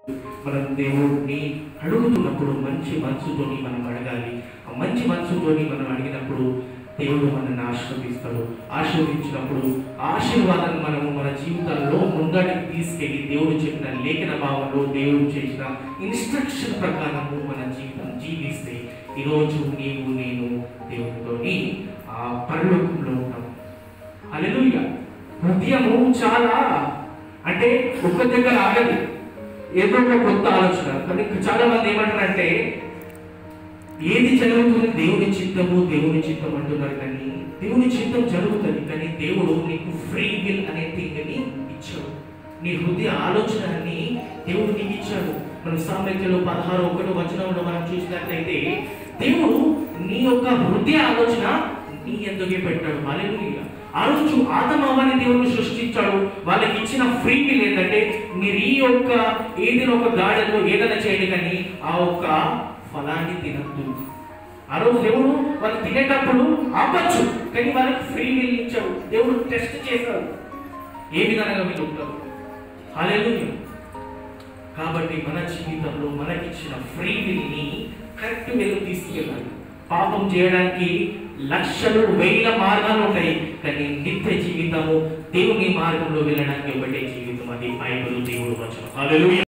మనం దేవుడిని అడుగుతున్నప్పుడు మంచి మనసుతోని మనం అడగాలి ఆ మంచి మనసుతోని మనం అడిగినప్పుడు దేవుడు మనల్ని ఆశీర్వదిస్తాడు ఆశీర్వదించినప్పుడు ఆశీర్వాదాన్ని మనము మన జీవితాల్లో ముందడికి తీసుకెళ్ళి దేవుడు చెప్పిన లేఖన భావంలో దేవుడు చేసిన ఇన్స్ట్రక్షన్ ప్రకారము మన జీవితం జీవిస్తే ఈరోజు నీవు నేను దేవుడితోని ఆ పరలోకంలో ఉంటాం హల్లెలూయా హృదయము చాలా అంటే ఒక్క దగ్గర ఆగదు ఏదో ఒక కొత్త ఆలోచన కానీ చాలా మంది ఏమంటారంటే ఏది జరుగుతుంది దేవుని చిత్తము దేవుని చిత్తం అంటున్నారు కానీ దేవుని చిత్తం జరుగుతుంది కానీ దేవుడు నీకు ఫ్రీ విల్ అనే థింగ్ని ఇచ్చాడు నీ హృదయ ఆలోచనని దేవుడు నీకు ఇచ్చాడు మన సామెతలు పదహారు ఒకటి వచనంలో మనం చూసినట్లయితే దేవుడు నీ యొక్క హృదయ ఆలోచన నీ ఎందుకే పెట్టాడు హల్లెలూయా ఆ రోజు ఆదమవ్వని దేవుడు సృష్టించాడు వాళ్ళకి ఇచ్చిన ఫ్రీ విల్ ఏంటంటే మీరు ఈ యొక్క ఏదైనా ఒక గార్డెన్లో ఏదైనా చేయండి కానీ ఆ ఒక్క ఫలాన్ని తినద్దు ఆ రోజు దేవుడు వాళ్ళు తినేటప్పుడు ఆపచ్చు కానీ వాళ్ళకి ఫ్రీ విల్ ఇచ్చాడు దేవుడు టెస్ట్ చేశాడు ఏ విధంగా వీళ్ళు ఉంటారు హల్లెలూయా కాబట్టి మన జీవితంలో మనకిచ్చిన ఫ్రీ విల్ని కరెక్ట్ వేలో తీసుకెళ్ళాలి పాపం చేయడానికి లక్షలు వేల మార్గాలు ఉంటాయి కానీ నిత్య జీవితము దేవుని మార్గంలో వెళ్ళడానికి ఒకటే జీవితం అది బైబిల్ దేవుడు వచనం హల్లెలూయా